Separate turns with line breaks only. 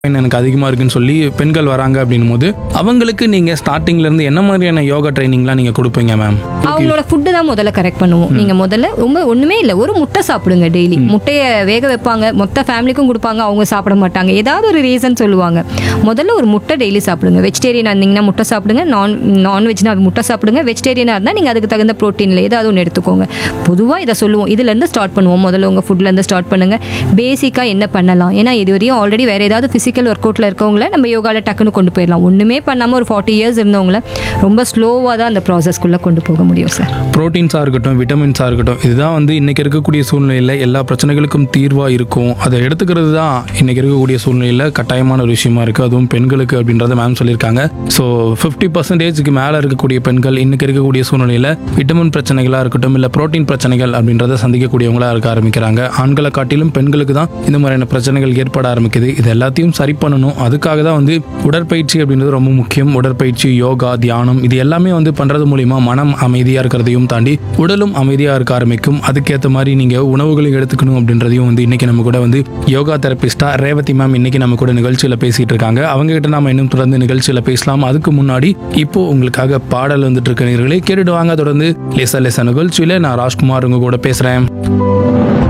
எனக்கு அதிகமாக இருக்குன்னு சொல்லி பெண்கள் வராங்க அப்படின்னும் போது அவங்களுக்கு நீங்கள் ஸ்டார்டிங்லேருந்து என்ன மாதிரியான யோகா ட்ரைனிங்லாம் நீங்கள் கொடுப்பீங்க மேம்
அவங்களோட ஃபுட்டு தான் முதல்ல கரெக்ட் பண்ணுவோம் நீங்க முதல்ல ரொம்ப ஒண்ணுமே இல்லை ஒரு முட்டை சாப்பிடுங்க டெய்லி முட்டையை வேக வைப்பாங்க மொத்த ஃபேமிலிக்கும் கொடுப்பாங்க அவங்க சாப்பிட மாட்டாங்க ஏதாவது ஒரு ரீசன் சொல்லுவாங்க முதல்ல ஒரு முட்டை டெய்லி சாப்பிடுங்க வெஜிடேரியனாக இருந்தீங்கன்னா முட்டை சாப்பிடுங்க நான் நான்வெஜ்னா முட்டை சாப்பிடுங்க வெஜிடேரியனாக இருந்தால் நீங்கள் அதுக்கு தகுந்த ப்ரோட்டீனில் ஏதாவது ஒன்று எடுத்துக்கோங்க பொதுவாக இதை சொல்லுவோம் இதுலேருந்து ஸ்டார்ட் பண்ணுவோம் முதல்ல உங்கள் ஃபுட்லேருந்து ஸ்டார்ட் பண்ணுங்க பேசிக்காக என்ன பண்ணலாம் ஏன்னா இது வரையும் ஆல்ரெடி வேறு ஏதாவது ஃபிசிக்கல் ஒர்க் அவுட்டில் இருக்கவங்கள நம்ம யோகாவில் டக்குன்னு கொண்டு போயிடலாம் ஒன்றுமே பண்ணாமல் ஒரு ஃபார்ட்டி இயர்ஸ் இருந்தவங்கள ரொம்ப ஸ்லோவாக தான் அந்த ப்ராசஸ்க்குள்ளே கொண்டு போக முடியும் சார்
ப்ரோட்டீன்ஸாக இருக்கட்டும் விட்டமின்ஸாக இருக்கட்டும் இதுதான் வந்து இன்றைக்கி இருக்கக்கூடிய சூழ்நிலையில் எல்லா பிரச்சனைகளுக்கும் தீர்வாக இருக்கும் அதை எடுத்துக்கிறது தான் இன்றைக்கி இருக்கக்கூடிய சூழ்நிலையில் கட்டாயமான ஒரு விஷயமா இருக்குது அதுவும் பெண்களுக்கு அப்படின்றத மேம் சொல்லியிருக்காங்க ஸோ ஃபிஃப்டி பர்சன்டேஜுக்கு மேலே இருக்கக்கூடிய பெண்கள் இன்றைக்கி இருக்கக்கூடிய சூழ்நிலையில் விட்டமின் பிரச்சனைகளாக இருக்கட்டும் இல்லை ப்ரோட்டீன் பிரச்சனைகள் அப்படின்றத சந்திக்கக்கூடியவங்களாக இருக்க ஆரம்பிக்கிறாங்க ஆண்களை காட்டிலும் பெண்களுக்கு தான் இந்த மாதிரியான பிரச்சனைகள் ஏற்பட ஆரம்பிக்குது இது எல்லாத்தையும் சரி பண்ணணும் அதுக்காக தான் வந்து உடற்பயிற்சி அப்படின்றது ரொம்ப முக்கியம் உடற்பயிற்சி யோகா தியானம் இது எல்லாமே வந்து பண்ணுறது மூலிமா மனம் அமைதியாக இருக்கிறதையும் தாண்டி உடலும் அமைதியாக இருக்க ஆரம்பிக்கும் அதுக்கேற்ற மாதிரி நீங்கள் உணவுகளையும் எடுத்துக்கணும் அப்படின்றதையும் வந்து இன்னைக்கு நம்ம கூட வந்து யோகா தெரபிஸ்டா ரேவதி மேம் இன்னைக்கு நம்ம கூட நிகழ்ச்சியில் பேசிட்டு இருக்காங்க அவங்க கிட்ட நாம இன்னும் தொடர்ந்து நிகழ்ச்சியில் பேசலாம் அதுக்கு முன்னாடி இப்போ உங்களுக்காக பாடல் வந்துட்டு இருக்க நேயர்களே கேட்டுட்டு வாங்க தொடர்ந்து லேசா லேசா நிகழ்ச்சியில் நான் ராஜ்குமார் உங்க கூட பேசுகிறேன்